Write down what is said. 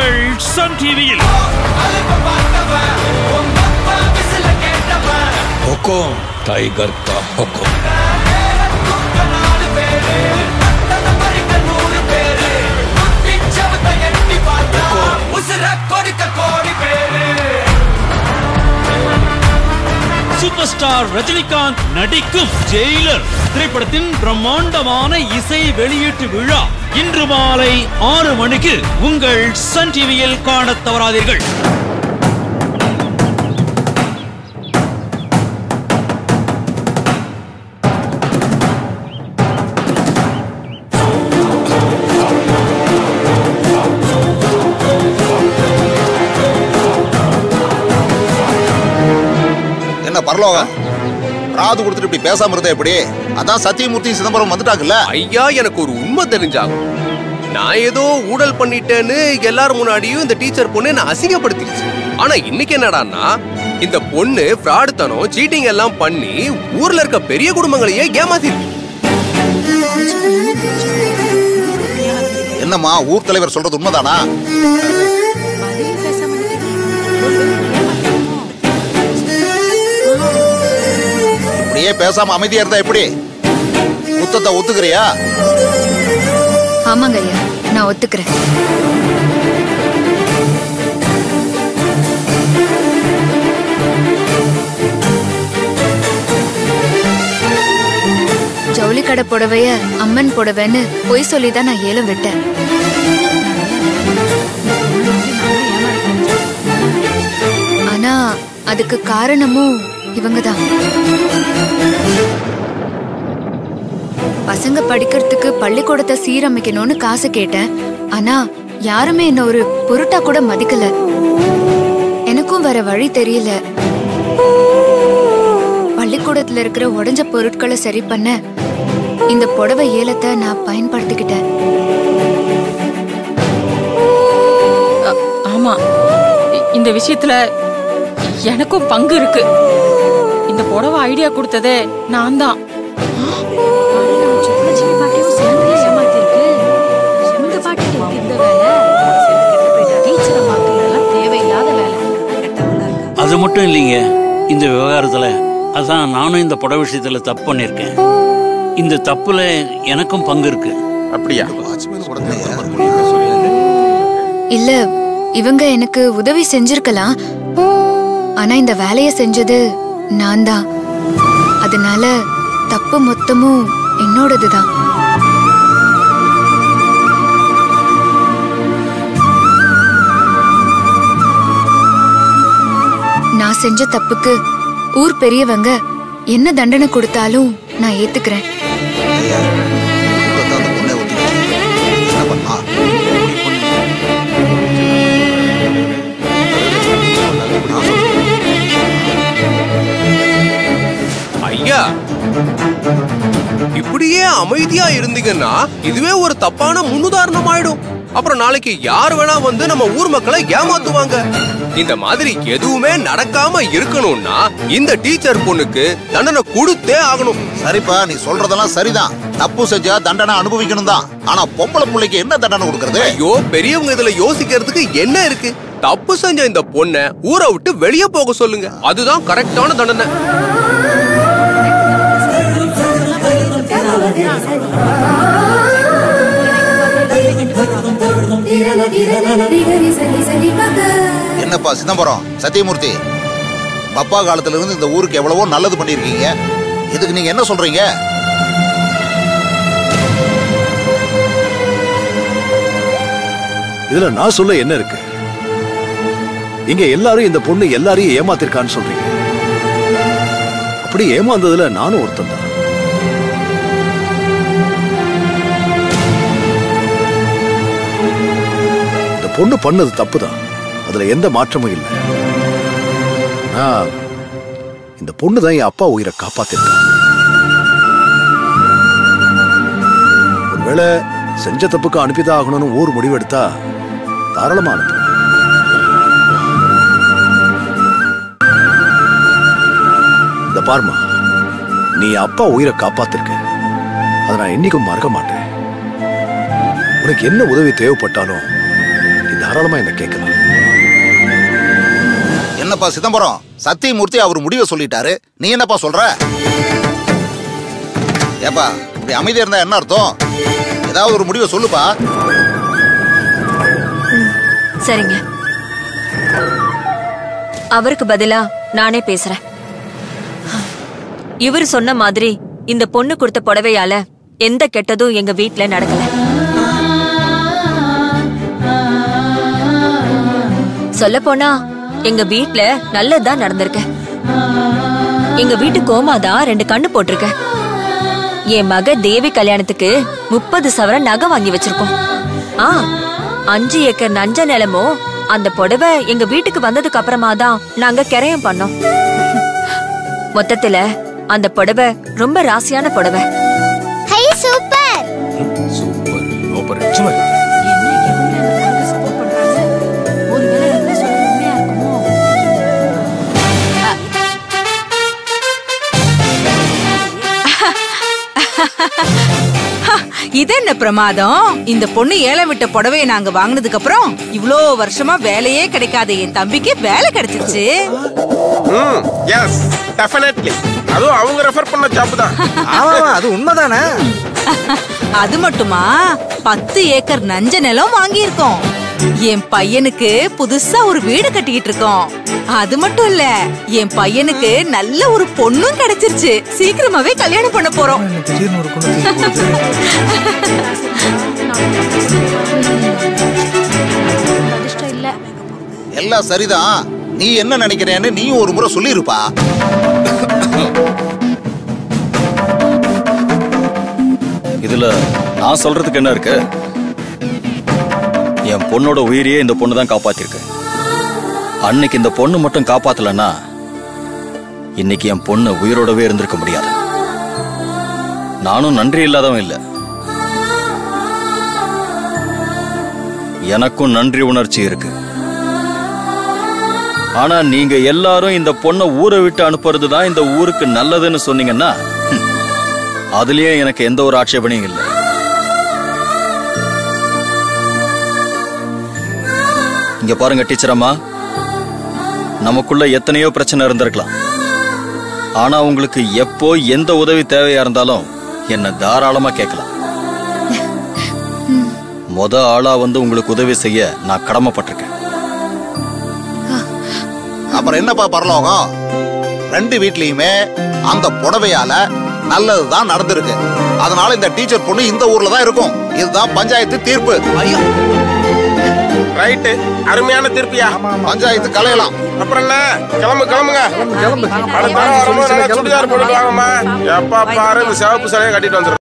உங்கள் சன் டிவியில் हुकुम टाइगर का हुकुम சூப்பர் ஸ்டார் ரஜினிகாந்த் நடிக்கும் ஜெயிலர் திரைப்படத்தின் பிரம்மாண்டமான இசை வெளியீட்டு விழா இன்று மாலை ஆறு மணிக்கு உங்கள் சன் டிவியில் காணத் தவறாதீர்கள் என்ன பரலோகம் ராது கொடுத்துட்டு இப்படி பேசாம இருந்தா எப்படி அதான் சத்தியமூர்த்தி சிதம்பரம் வந்துட்டாங்கல்ல ஐயா எனக்கு ஒரு உண்மை தெரிஞ்சாகும் நான் ஏதோ ஊழல் பண்ணிட்டேன்னு எல்லாரும் முன்னாடியும் இந்த டீச்சர் பொண்ணு என்ன அசிங்கப்படுத்திடுச்சு ஆனா இன்னைக்கு என்னடான்னா இந்த பொண்ணு ஃப்ராடுத்தனம் சீட்டிங் எல்லாம் பண்ணி ஊர்ல இருக்க பெரிய குடும்பங்களையே ஏமாத்திருக்கு என்னம்மா ஊர் தலைவர் சொல்றது உண்மைதானா இப்படியே பேசாம அமைதியா இருந்தா எப்படி குத்தத்தை ஒத்துக்கிறியா ஆமாங்க ஐயா நான் ஒத்துக்கிறேன் ஜவுளி கடை புடவைய அம்மன் புடவைன்னு பொய் சொல்லி தான் நான் ஏலம் விட்டேன் ஆனா அதுக்கு காரணமும் இவங்க தான் பசங்க படிக்கிறதுக்கு பள்ளிக்கூடத்தை சீரமைக்கணும்னு காசு கேட்டேன் ஆனா யாருமே என்ன ஒரு பொருட்டா கூட மதிக்கல எனக்கும் வேற வழி தெரியல பள்ளிக்கூடத்துல இருக்கிற உடைஞ்ச பொருட்களை சரி பண்ண இந்த புடவை ஏலத்தை நான் பயன்படுத்திக்கிட்டேன் ஆமா இ- இந்த விஷயத்துல எனக்கும் பங்கு இருக்கு இந்த புடவை ஐடியா கொடுத்ததே நான் தான் அது மட்டும் இல்லைங்க இந்த விவகாரத்துல அதான் நானும் இந்த புடவை விஷயத்துல தப்பு பண்ணியிருக்கேன் இந்த தப்புல எனக்கும் பங்கு இருக்கு அப்படியா இல்ல இவங்க எனக்கு உதவி செஞ்சிருக்கலாம் ஆனா இந்த வேலைய செஞ்சது நான் தான் அதனால தப்பு மொத்தமும் என்னோடதுதான் நான் செஞ்ச தப்புக்கு ஊர் பெரியவங்க என்ன தண்டனை கொடுத்தாலும் நான் ஏத்துக்கிறேன் குத்தத்தை அந்த பொண்ணே ஒத்துக்கிச்சு. என்ன பண்ணா ஐயா இப்படியே அமைதியா இருந்தீங்கன்னா இதுவே ஒரு தப்பான முன்னுதாரணம் ஆயிடும் அப்புறம் நாளைக்கு யார் வேணா வந்து நம்ம ஊர் மக்களை ஏமாத்துவாங்க இந்த மாதிரி எதுவுமே நடக்காம இருக்கணும்னா இந்த டீச்சர் பொண்ணுக்கு தண்டனை கொடுத்தே ஆகணும் சரிப்பா நீ சொல்றதெல்லாம் சரிதான் தப்பு செஞ்சா தண்டனை அனுபவிக்கணும் தான் ஆனா பொம்பளை பிள்ளைக்கு என்ன தண்டனை கொடுக்கறது ஐயோ பெரியவங்க இதுல யோசிக்கிறதுக்கு என்ன இருக்கு தப்பு செஞ்ச இந்த பொண்ணை ஊரை விட்டு வெளியே போக சொல்லுங்க அதுதான் கரெக்டான தண்டனை என்னப்பா சிதம்பரம் சத்தியமூர்த்தி அப்பா காலத்துல இருந்து இந்த ஊருக்கு எவ்வளவோ நல்லது பண்ணிருக்கீங்க இதுக்கு நீங்க என்ன சொல்றீங்க இதுல நான் சொல்ல என்ன இருக்கு இங்க எல்லாரும் இந்த பொண்ணு எல்லாரையும் ஏமாத்திருக்கான்னு சொல்றீங்க அப்படி ஏமாந்ததுல நானும் ஒருத்தன் தான் இந்த பொண்ணு பண்ணது தப்புதான் அதுல எந்த மாற்றமும் இல்லை ஆனா இந்த பொண்ணு தான் என் அப்பா உயிரை காப்பாத்திருக்கா ஒருவேளை செஞ்ச தப்புக்கு அனுப்பிதான் ஆகணும்னு ஊர் முடிவெடுத்தா தாராளமா அனுப்பு இந்த பார்மா நீ அப்பா உயிரை காப்பாத்திருக்க அதை நான் என்னைக்கும் மறக்க மாட்டேன் உனக்கு என்ன உதவி தேவைப்பட்டாலும் நீ தாராளமா தாராளமா என்ன கேட்கலாம் என்னப்பா சிதம்பரம் சத்தியமூர்த்தி அவர் முடிவை சொல்லிட்டாரு நீ என்னப்பா சொல்ற ஏப்பா இப்படி அமைதியா இருந்தா என்ன அர்த்தம் ஏதாவது ஒரு முடிவை சொல்லுப்பா சரிங்க அவருக்கு பதிலா நானே பேசுறேன் இவர் சொன்ன மாதிரி இந்த பொண்ணு கொடுத்த புடவையால எந்த கெட்டதும் எங்க வீட்ல நடக்கல சொல்ல போனா எங்க வீட்ல நல்லதுதான் நடந்திருக்கு எங்க வீட்டு கோமாதான் ரெண்டு கண்ணு போட்டிருக்க என் மக தேவி கல்யாணத்துக்கு முப்பது சவரன் நகை வாங்கி வச்சிருக்கோம் ஆ அஞ்சு ஏக்கர் நஞ்ச நிலமும் அந்த புடவை எங்க வீட்டுக்கு வந்ததுக்கு அப்புறமா தான் நாங்க கிரயம் பண்ணோம் மொத்தத்துல அந்த புடவை ரொம்ப ராசியான புடவை ஹை சூப்பர் சூப்பர் சூப்பர் சும்மா இது என்ன பிரமாதம் இந்த பொண்ணு ஏலம் விட்ட புடவைய நாங்க வாங்கினதுக்கு அப்புறம் இவ்ளோ வருஷமா வேலையே கிடைக்காத என் தம்பிக்கு வேலை கிடைச்சிருச்சு ம் எஸ் டெஃபினெட்லி அதுவும் அவங்க ரெஃபர் பண்ண ஜாப் தான் ஆமா அது உண்மைதானே அது மட்டுமா பத்து ஏக்கர் நஞ்ச நிலம் வாங்கியிருக்கோம் என் பையனுக்கு புதுசா ஒரு வீடு கட்டிக்கிட்டு இருக்கோம் அது மட்டும் இல்ல என் பையனுக்கு நல்ல ஒரு பொண்ணும் கிடைச்சிருச்சு சீக்கிரமாவே கல்யாணம் பண்ண போறோம் திடீர்னு ஒரு பொண்ணு தூக்கி போகுது. எல்லாம் சரிதான் நீ என்ன நினைக்கிறேன்னு நீயும் ஒரு முறை சொல்லிருப்பா இதுல நான் சொல்றதுக்கு என்ன இருக்கு என் பொண்ணோட உயிரையே இந்த பொண்ணு தான் காப்பாத்திருக்கு அன்னைக்கு இந்த பொண்ணு மட்டும் காப்பாத்தலன்னா இன்னைக்கு என் பொண்ணு உயிரோடவே இருந்திருக்க முடியாது நானும் நன்றி இல்லாதவன் இல்ல எனக்கும் நன்றி உணர்ச்சி இருக்கு ஆனா நீங்க எல்லாரும் இந்த பொண்ணை ஊரை விட்டு அனுப்புறது தான் இந்த ஊருக்கு நல்லதுன்னு சொன்னீங்கன்னா ஹம், அதுலயும் எனக்கு எந்த ஒரு ஆட்சேபனையும் இல்லை இங்க பாருங்க டீச்சர் அம்மா நமக்குள்ள எத்தனையோ பிரச்சனை இருந்திருக்கலாம் ஆனா உங்களுக்கு எப்போ எந்த உதவி தேவையா இருந்தாலும் என்ன தாராளமா கேட்கலாம் முத ஆளா வந்து உங்களுக்கு உதவி செய்ய நான் கடமைப்பட்டிருக்கேன் அப்புறம் என்னப்பா பரலோகம் ரெண்டு வீட்லயுமே அந்த புடவையால நல்லதுதான் நடந்திருக்கு அதனால இந்த டீச்சர் பொண்ணு இந்த ஊர்ல தான் இருக்கும் இதுதான் பஞ்சாயத்து தீர்ப்பு ஐயோ ரைட்டு அருமையான திருப்பியா பஞ்சாயத்து கலையலாம் அப்புறம் என்ன கிளம்பு கிளம்புங்க கிளம்பு அடுத்த தடவை வரும்போது நல்லா சுடிதார் போட்டுட்டு வாங்கம்மா எப்பா பாரு இந்த சிவப்பு சிலையை கட்டிட்டு வந்துடும்